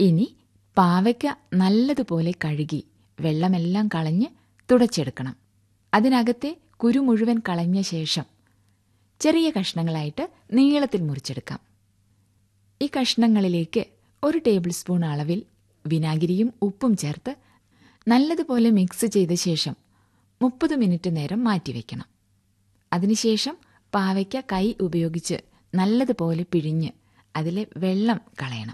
ഇനി പാവയ്ക്ക നല്ലതുപോലെ കഴുകി വെള്ളമെല്ലാം കളഞ്ഞ് തുടച്ചെടുക്കണം അതിനകത്തെ കുരു മുഴുവൻ കളഞ്ഞ ശേഷം ചെറിയ കഷ്ണങ്ങളായിട്ട് നീളത്തിൽ മുറിച്ചെടുക്കാം ഈ കഷ്ണങ്ങളിലേക്ക് ഒരു ടേബിൾ സ്പൂൺ അളവിൽ വിനാഗിരിയും ഉപ്പും ചേർത്ത് നല്ലതുപോലെ മിക്സ് ചെയ്ത ശേഷം മുപ്പത് മിനിറ്റ് നേരം മാറ്റിവെക്കണം അതിനുശേഷം പാവയ്ക്ക കൈ ഉപയോഗിച്ച് നല്ലതുപോലെ പിഴിഞ്ഞ് അതിലെ വെള്ളം കളയണം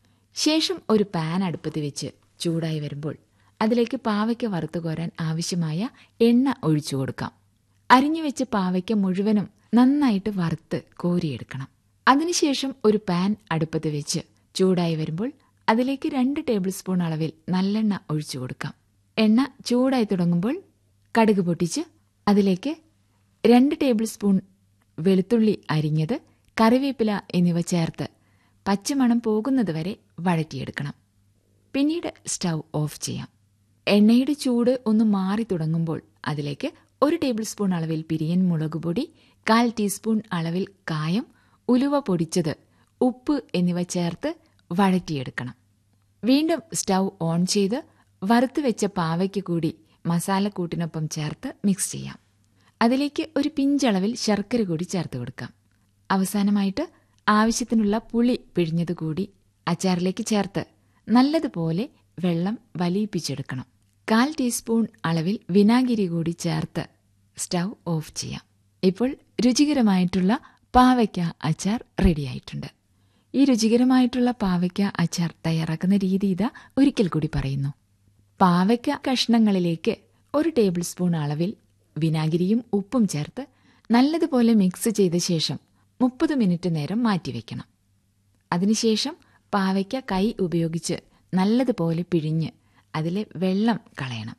ശേഷം ഒരു പാൻ അടുപ്പത്ത് വെച്ച് ചൂടായി വരുമ്പോൾ അതിലേക്ക് പാവയ്ക്ക വറുത്തു കോരാൻ ആവശ്യമായ എണ്ണ ഒഴിച്ചു കൊടുക്കാം അരിഞ്ഞു വെച്ച പാവയ്ക്ക മുഴുവനും നന്നായിട്ട് വറുത്ത് കോരിയെടുക്കണം അതിനുശേഷം ഒരു പാൻ അടുപ്പത്ത് വെച്ച് ചൂടായി വരുമ്പോൾ അതിലേക്ക് രണ്ട് ടേബിൾ സ്പൂൺ അളവിൽ നല്ലെണ്ണ ഒഴിച്ചു കൊടുക്കാം എണ്ണ ചൂടായി തുടങ്ങുമ്പോൾ കടുക് പൊട്ടിച്ച് അതിലേക്ക് രണ്ട് ടേബിൾ സ്പൂൺ വെളുത്തുള്ളി അരിഞ്ഞത് കറിവേപ്പില എന്നിവ ചേർത്ത് പച്ചമണം പോകുന്നത് വരെ വഴറ്റിയെടുക്കണം പിന്നീട് സ്റ്റൗ ഓഫ് ചെയ്യാം എണ്ണയുടെ ചൂട് ഒന്ന് മാറി തുടങ്ങുമ്പോൾ അതിലേക്ക് ഒരു ടേബിൾ സ്പൂൺ അളവിൽ പിരിയൻ മുളക് പൊടി കാൽ ടീസ്പൂൺ അളവിൽ കായം ഉലുവ പൊടിച്ചത് ഉപ്പ് എന്നിവ ചേർത്ത് വഴറ്റിയെടുക്കണം വീണ്ടും സ്റ്റൗ ഓൺ ചെയ്ത് വറുത്ത് വെച്ച പാവയ്ക്ക് കൂടി മസാലക്കൂട്ടിനൊപ്പം ചേർത്ത് മിക്സ് ചെയ്യാം അതിലേക്ക് ഒരു പിഞ്ചളവിൽ ശർക്കര കൂടി ചേർത്ത് കൊടുക്കാം അവസാനമായിട്ട് ആവശ്യത്തിനുള്ള പുളി പിഴിഞ്ഞത് കൂടി അച്ചാറിലേക്ക് ചേർത്ത് നല്ലതുപോലെ വെള്ളം വലിയിപ്പിച്ചെടുക്കണം കാൽ ടീസ്പൂൺ അളവിൽ വിനാഗിരി കൂടി ചേർത്ത് സ്റ്റൗ ഓഫ് ചെയ്യാം ഇപ്പോൾ രുചികരമായിട്ടുള്ള പാവയ്ക്ക അച്ചാർ റെഡിയായിട്ടുണ്ട് ഈ രുചികരമായിട്ടുള്ള പാവയ്ക്ക അച്ചാർ തയ്യാറാക്കുന്ന രീതി ഇതാ ഒരിക്കൽ കൂടി പറയുന്നു പാവയ്ക്ക കഷ്ണങ്ങളിലേക്ക് ഒരു ടേബിൾ സ്പൂൺ അളവിൽ വിനാഗിരിയും ഉപ്പും ചേർത്ത് നല്ലതുപോലെ മിക്സ് ചെയ്ത ശേഷം മുപ്പത് മിനിറ്റ് നേരം മാറ്റിവെക്കണം അതിനുശേഷം പാവയ്ക്ക കൈ ഉപയോഗിച്ച് നല്ലതുപോലെ പിഴിഞ്ഞ് അതിലെ വെള്ളം കളയണം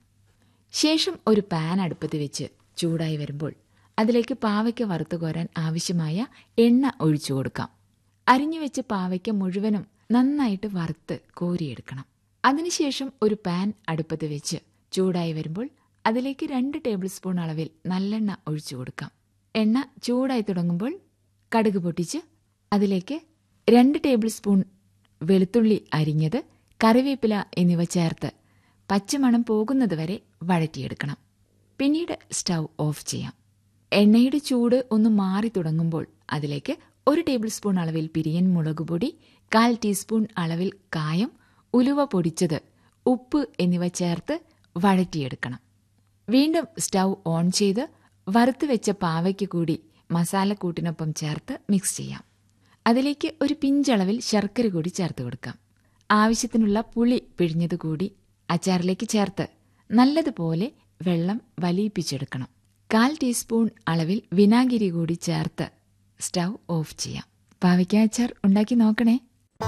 ശേഷം ഒരു പാൻ അടുപ്പത്ത് വെച്ച് ചൂടായി വരുമ്പോൾ അതിലേക്ക് പാവയ്ക്ക വറുത്തു കോരാൻ ആവശ്യമായ എണ്ണ ഒഴിച്ചു കൊടുക്കാം അരിഞ്ഞു വെച്ച പാവയ്ക്ക മുഴുവനും നന്നായിട്ട് വറുത്ത് കോരിയെടുക്കണം അതിനുശേഷം ഒരു പാൻ അടുപ്പത്ത് വെച്ച് ചൂടായി വരുമ്പോൾ അതിലേക്ക് രണ്ട് ടേബിൾ സ്പൂൺ അളവിൽ നല്ലെണ്ണ ഒഴിച്ചു കൊടുക്കാം എണ്ണ ചൂടായി തുടങ്ങുമ്പോൾ കടുക് പൊട്ടിച്ച് അതിലേക്ക് രണ്ട് ടേബിൾ സ്പൂൺ വെളുത്തുള്ളി അരിഞ്ഞത് കറിവേപ്പില എന്നിവ ചേർത്ത് പച്ചമണം പോകുന്നത് വരെ വഴറ്റിയെടുക്കണം പിന്നീട് സ്റ്റൗ ഓഫ് ചെയ്യാം എണ്ണയുടെ ചൂട് ഒന്ന് മാറി തുടങ്ങുമ്പോൾ അതിലേക്ക് ഒരു ടേബിൾ സ്പൂൺ അളവിൽ പിരിയൻ മുളക് പൊടി കാൽ ടീസ്പൂൺ അളവിൽ കായം ഉലുവ പൊടിച്ചത് ഉപ്പ് എന്നിവ ചേർത്ത് വഴറ്റിയെടുക്കണം വീണ്ടും സ്റ്റൗ ഓൺ ചെയ്ത് വറുത്ത് വെച്ച പാവയ്ക്ക് കൂടി മസാലക്കൂട്ടിനൊപ്പം ചേർത്ത് മിക്സ് ചെയ്യാം അതിലേക്ക് ഒരു പിഞ്ചളവിൽ ശർക്കര കൂടി ചേർത്ത് കൊടുക്കാം ആവശ്യത്തിനുള്ള പുളി പിഴിഞ്ഞത് കൂടി അച്ചാറിലേക്ക് ചേർത്ത് നല്ലതുപോലെ വെള്ളം വലിയിപ്പിച്ചെടുക്കണം കാൽ ടീസ്പൂൺ അളവിൽ വിനാഗിരി കൂടി ചേർത്ത് സ്റ്റൗ ഓഫ് ചെയ്യാം പാവയ്ക്ക അച്ചാർ ഉണ്ടാക്കി നോക്കണേ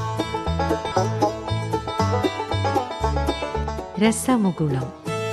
രസമുകുളം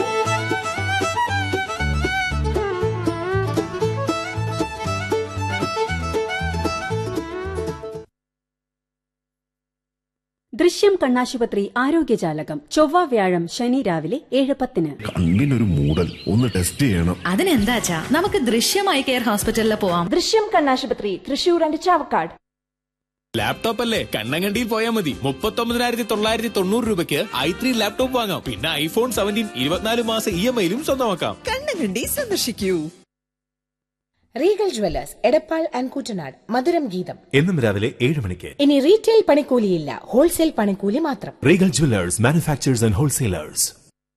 ദൃശ്യം കണ്ണാശുപത്രി ആരോഗ്യജാലകം ചൊവ്വ വ്യാഴം ശനി രാവിലെ ഏഴ് പത്തിന് കണ്ണിനൊരു മൂടൽ ഒന്ന് ടെസ്റ്റ് ചെയ്യണം അതിനെന്താച്ചാ നമുക്ക് ദൃശ്യമായി കെയർ ഹോസ്പിറ്റലിൽ പോവാം ദൃശ്യം കണ്ണാശുപത്രി തൃശൂർ ആൻഡ് ചാവക്കാട് ലാപ്ടോപ്പ് അല്ലേ കണ്ണങ്കണ്ടിയിൽ പോയാൽ മതി മുപ്പത്തൊമ്പതിനായിരത്തി തൊള്ളായിരത്തി തൊണ്ണൂറ് രൂപയ്ക്ക് ഐ ത്രീ ലാപ്ടോപ്പ് വാങ്ങാം പിന്നെ ഐഫോൺ സെവൻറ്റീൻ ഇരുപത്തിനാല് മാസം ഇ എം ഐയിലും സ്വന്തമാക്കാം കണ്ണങ്കണ്ടി സന്ദർശിക്കൂ Regal Jewellers Edappal and Kuttanad മധുരം ഗീതം എന്നും രാവിലെ ഏഴ് മണിക്ക് ഇനി റീറ്റെയിൽ പണിക്കൂലിയില്ല ഹോൾസെയിൽ പണിക്കൂലി മാത്രം Regal Jewellers manufacturers and wholesalers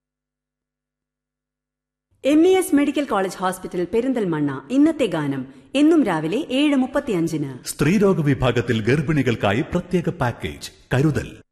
M E S medical college hospital Perinthalmanna ഇന്നത്തെ ഗാനം എന്നും രാവിലെ ഏഴ് മുപ്പത്തിയഞ്ചിന് സ്ത്രീരോഗ വിഭാഗത്തിൽ ഗർഭിണികൾക്കായി പ്രത്യേക പാക്കേജ് കരുതൽ